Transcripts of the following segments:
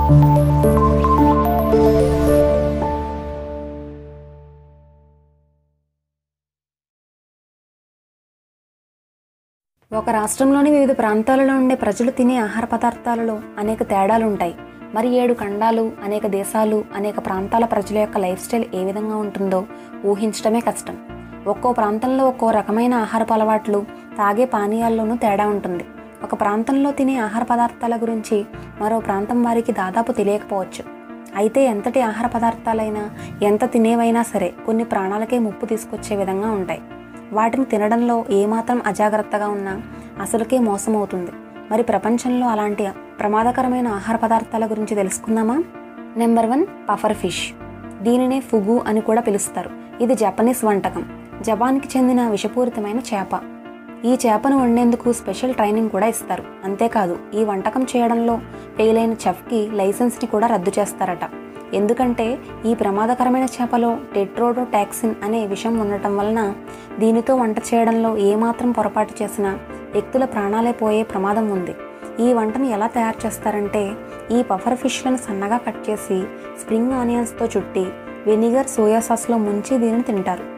ఒక రాష్ట్రంలోని వివిధ ప్రాంతాలలో ఉండే ప్రజలు తినే ఆహార పదార్థాలలో అనేక తేడాలు ఉంటాయి మరి ఏడు ఖండాలు అనేక దేశాలు అనేక ప్రాంతాల ప్రజల యొక్క లైఫ్ స్టైల్ ఏ విధంగా ఉంటుందో ఊహించడమే కష్టం ఒక్కో ప్రాంతంలో ఒక్కో రకమైన ఆహారపు అలవాట్లు తాగే పానీయాల్లోనూ తేడా ఉంటుంది ఒక ప్రాంతంలో తినే ఆహార పదార్థాల గురించి మరో ప్రాంతం వారికి దాదాపు తెలియకపోవచ్చు అయితే ఎంతటి ఆహార పదార్థాలైనా ఎంత తినేవైనా సరే కొన్ని ప్రాణాలకే ముప్పు తీసుకొచ్చే విధంగా ఉంటాయి వాటిని తినడంలో ఏమాత్రం అజాగ్రత్తగా ఉన్నా అసలుకే మోసం అవుతుంది మరి ప్రపంచంలో అలాంటి ప్రమాదకరమైన ఆహార పదార్థాల గురించి తెలుసుకుందామా నెంబర్ వన్ పఫర్ ఫిష్ దీనినే ఫుగు అని కూడా పిలుస్తారు ఇది జపనీస్ వంటకం జపాన్కి చెందిన విషపూరితమైన చేప ఈ చేపను వండేందుకు స్పెషల్ ట్రైనింగ్ కూడా ఇస్తారు అంతేకాదు ఈ వంటకం చేయడంలో ఫెయిల్ అయిన చెఫ్కి లైసెన్స్ని కూడా రద్దు చేస్తారట ఎందుకంటే ఈ ప్రమాదకరమైన చేపలో టెట్రోడోటాక్సిన్ అనే విషం ఉండటం వలన దీనితో వంట చేయడంలో ఏమాత్రం పొరపాటు చేసినా వ్యక్తుల ప్రాణాలే పోయే ప్రమాదం ఉంది ఈ వంటను ఎలా తయారు చేస్తారంటే ఈ పఫర్ ఫిష్లను సన్నగా కట్ చేసి స్ప్రింగ్ ఆనియన్స్తో చుట్టి వెనిగర్ సోయా సాస్లో ముంచి దీనిని తింటారు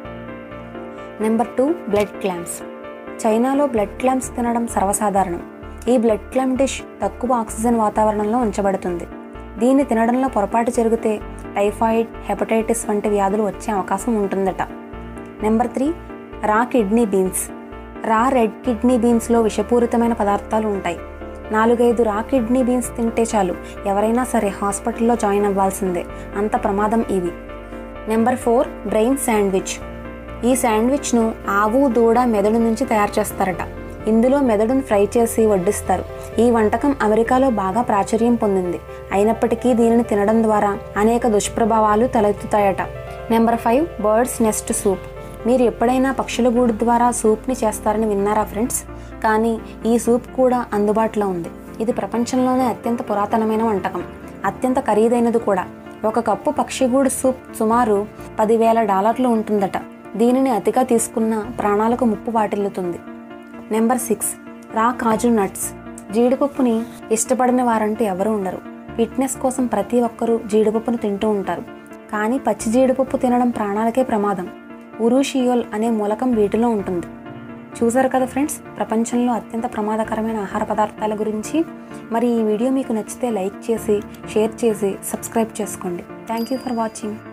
నెంబర్ టూ బ్లడ్ క్లామ్స్ చైనాలో బ్లడ్ క్లామ్స్ తినడం సర్వసాధారణం ఈ బ్లడ్ క్లామ్ డిష్ తక్కువ ఆక్సిజన్ వాతావరణంలో ఉంచబడుతుంది దీన్ని తినడంలో పొరపాటు జరిగితే టైఫాయిడ్ హెపటైటిస్ వంటి వ్యాధులు వచ్చే అవకాశం ఉంటుందట number three raw kidney beans raw red kidney బీన్స్లో విషపూరితమైన పదార్థాలు ఉంటాయి నాలుగైదు రా కిడ్నీ బీన్స్ తింటే చాలు ఎవరైనా సరే హాస్పిటల్లో జాయిన్ అవ్వాల్సిందే అంత ప్రమాదం ఇవి నెంబర్ ఫోర్ బ్రెయిన్ శాండ్విచ్ ఈ శాండ్విచ్ను ఆవు దూడ మెదడు నుంచి తయారు చేస్తారట ఇందులో మెదడును ఫ్రై చేసి వడ్డిస్తారు ఈ వంటకం అమెరికాలో బాగా ప్రాచుర్యం పొందింది అయినప్పటికీ దీనిని తినడం ద్వారా అనేక దుష్ప్రభావాలు తలెత్తుతాయట number five bird's nest soup మీరు ఎప్పుడైనా పక్షుల గూడు ద్వారా సూప్ని చేస్తారని విన్నారా ఫ్రెండ్స్ కానీ ఈ సూప్ కూడా అందుబాటులో ఉంది ఇది ప్రపంచంలోనే అత్యంత పురాతనమైన వంటకం అత్యంత ఖరీదైనది కూడా ఒక కప్పు పక్షిగూడు సూప్ సుమారు పదివేల డాలర్లు ఉంటుందట దీనిని అతిగా తీసుకున్న ప్రాణాలకు ముప్పు వాటిల్లుతుంది నెంబర్ సిక్స్ రా కాజు నట్స్ జీడిపప్పుని ఇష్టపడిన వారంటూ ఎవరు ఉండరు ఫిట్నెస్ కోసం ప్రతి ఒక్కరూ జీడిపప్పును తింటూ ఉంటారు కానీ పచ్చి జీడిపప్పు తినడం ప్రాణాలకే ప్రమాదం ఉరూషియోల్ అనే మూలకం వీటిలో ఉంటుంది చూసారు కదా ఫ్రెండ్స్ ప్రపంచంలో అత్యంత ప్రమాదకరమైన ఆహార పదార్థాల గురించి మరి ఈ వీడియో మీకు నచ్చితే లైక్ చేసి షేర్ చేసి సబ్స్క్రైబ్ చేసుకోండి థ్యాంక్ యూ ఫర్ వాచింగ్